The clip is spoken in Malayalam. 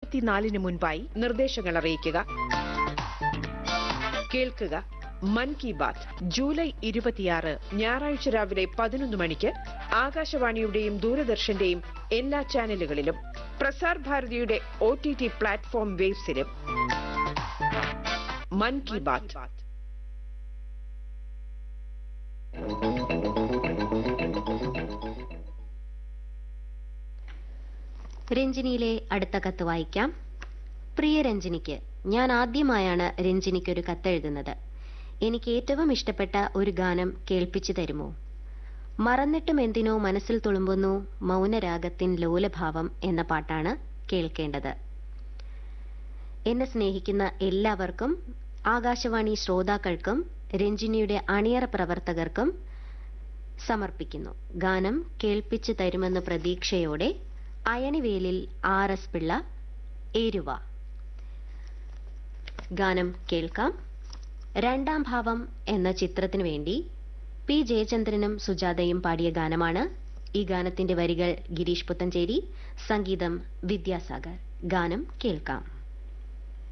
ഇരുപത്തിനാലിന് മുൻപായി നിർദ്ദേശങ്ങൾ അറിയിക്കുക കേൾക്കുക മൻ കി ബാത് ജൂലൈ ഇരുപത്തിയാറ് ഞായറാഴ്ച രാവിലെ പതിനൊന്ന് മണിക്ക് ആകാശവാണിയുടെയും ദൂരദർശന്റെയും എല്ലാ ചാനലുകളിലും പ്രസാർ ഭാരതിയുടെ ഒ ടി ടി പ്ലാറ്റ്ഫോം വേബ്സിലും മൻ കി ബാത് രഞ്ജിനിയിലെ അടുത്ത കത്ത് വായിക്കാം പ്രിയ രഞ്ജിനിക്ക് ഞാൻ ആദ്യമായാണ് രഞ്ജിനിക്ക് ഒരു കത്തെഴുതുന്നത് എനിക്ക് ഏറ്റവും ഇഷ്ടപ്പെട്ട ഒരു ഗാനം കേൾപ്പിച്ചു തരുമോ മറന്നിട്ടും എന്തിനോ മനസ്സിൽ തുളുമ്പുന്നു മൗനരാഗത്തിൻ ലോലഭാവം എന്ന പാട്ടാണ് കേൾക്കേണ്ടത് എന്നെ സ്നേഹിക്കുന്ന എല്ലാവർക്കും ആകാശവാണി ശ്രോതാക്കൾക്കും രഞ്ജിനിയുടെ അണിയറ പ്രവർത്തകർക്കും സമർപ്പിക്കുന്നു ഗാനം കേൾപ്പിച്ചു തരുമെന്ന പ്രതീക്ഷയോടെ അയണിവേലിൽ ആർ എസ് പിള്ള ഏരുവ ഗാനം കേൾക്കാം രണ്ടാം ഭാവം എന്ന ചിത്രത്തിനു വേണ്ടി പി ജയചന്ദ്രനും സുജാതയും പാടിയ ഗാനമാണ് ഈ ഗാനത്തിന്റെ വരികൾ ഗിരീഷ് പുത്തഞ്ചേരി സംഗീതം വിദ്യാസാഗർ ഗാനം കേൾക്കാം